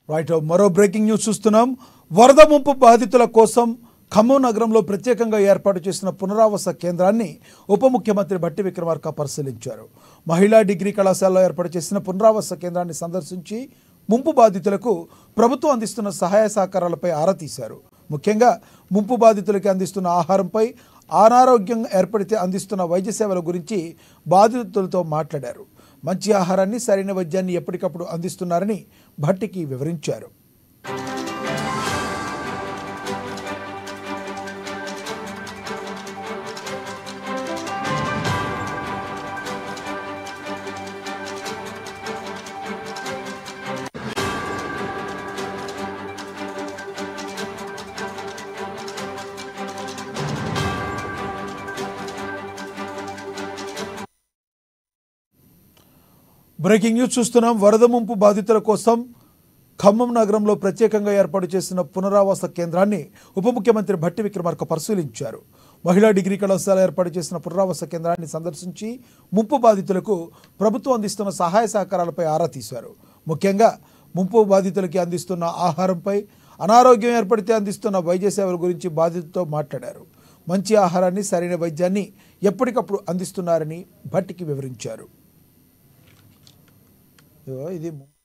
right మరో breaking news చూస్తున్నాం వరద ముంపు బాధితుల కోసం ఖమ్మం నగరంలో ప్రత్యేకంగా ఏర్పాటు చేసిన పునరావాస కేంద్రాన్ని ఉప ముఖ్యమంత్రి భట్టి విక్రమార్క పరిశీలించారు మహిళా డిగ్రీ కళాశాలలో ఏర్పాటు చేసిన పునరావాస కేంద్రాన్ని సందర్శించి ముంపు బాధితులకు ప్రభుత్వం అందిస్తున్న సహాయ సహకారాలపై ఆరా తీశారు ముఖ్యంగా ముంపు బాధితులకి అందిస్తున్న ఆహారంపై అనారోగ్యం ఏర్పడితే అందిస్తున్న వైద్య సేవల గురించి బాధితులతో మాట్లాడారు మంచి ఆహారాన్ని సరైన వైద్యాన్ని ఎప్పటికప్పుడు అందిస్తున్నారని భట్టికి వివరించారు బ్రేకింగ్ న్యూస్ చూస్తున్నాం వరద ముంపు బాధితుల కోసం ఖమ్మం నగరంలో ప్రత్యేకంగా ఏర్పాటు చేసిన పునరావాస కేంద్రాన్ని ఉప ముఖ్యమంత్రి భట్టి విక్రమార్క పరిశీలించారు మహిళా డిగ్రీ కళాశాల ఏర్పాటు చేసిన పునరావాస కేంద్రాన్ని సందర్శించి ముంపు బాధితులకు ప్రభుత్వం అందిస్తున్న సహాయ సహకారాలపై ఆరా తీశారు ముఖ్యంగా ముంపు బాధితులకి అందిస్తున్న ఆహారంపై అనారోగ్యం ఏర్పడితే అందిస్తున్న వైద్య సేవల గురించి బాధితులతో మాట్లాడారు మంచి ఆహారాన్ని సరైన వైద్యాన్ని ఎప్పటికప్పుడు అందిస్తున్నారని భట్టికి వివరించారు ఇదిగో ఇది